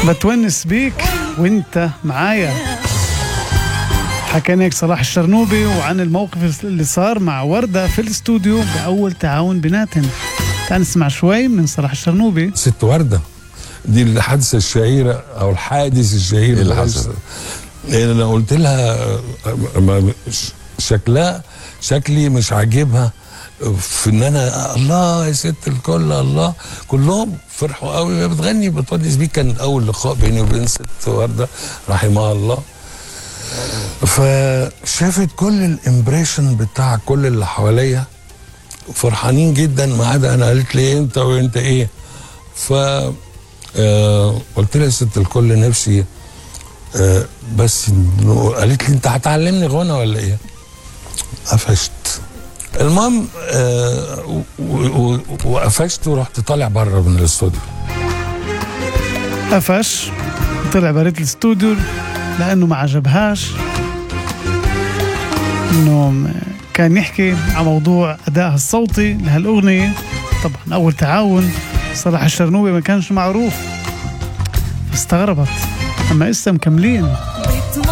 بتونس بيك وانت معايا حكينا هيك صلاح الشرنوبي وعن الموقف اللي صار مع وردة في الاستوديو بأول تعاون بيناتهم تعال نسمع شوي من صلاح الشرنوبي ست وردة دي الحادثة الشهيرة أو الحادث الشهير إيه اللي حصل؟ إيه أنا قلت لها آه، ما- ش- شكلها شكلي مش عاجبها في ان انا الله يا ست الكل الله كلهم فرحوا قوي وهي بتغني بتونس بيه كان اول لقاء بيني وبين ست ورده رحمها الله فشافت كل الامبريشن بتاع كل اللي حواليا فرحانين جدا ما عدا انا قالت لي انت وانت ايه ف آه، قلت لها يا ست الكل نفسي آه، بس إنه- قالت لي انت هتعلمني غنى ولا ايه قفشت المهم آه، و- و- وقفشت ورحت طالع بره من الاستوديو قفش طلع بريت الاستوديو لأنه ما عجبهاش انه م- كان يحكي عن موضوع أدائها الصوتي لهالأغنية طبعا أول تعاون صلاح الشرنوبي ما كانش معروف فاستغربت أما إسا مكملين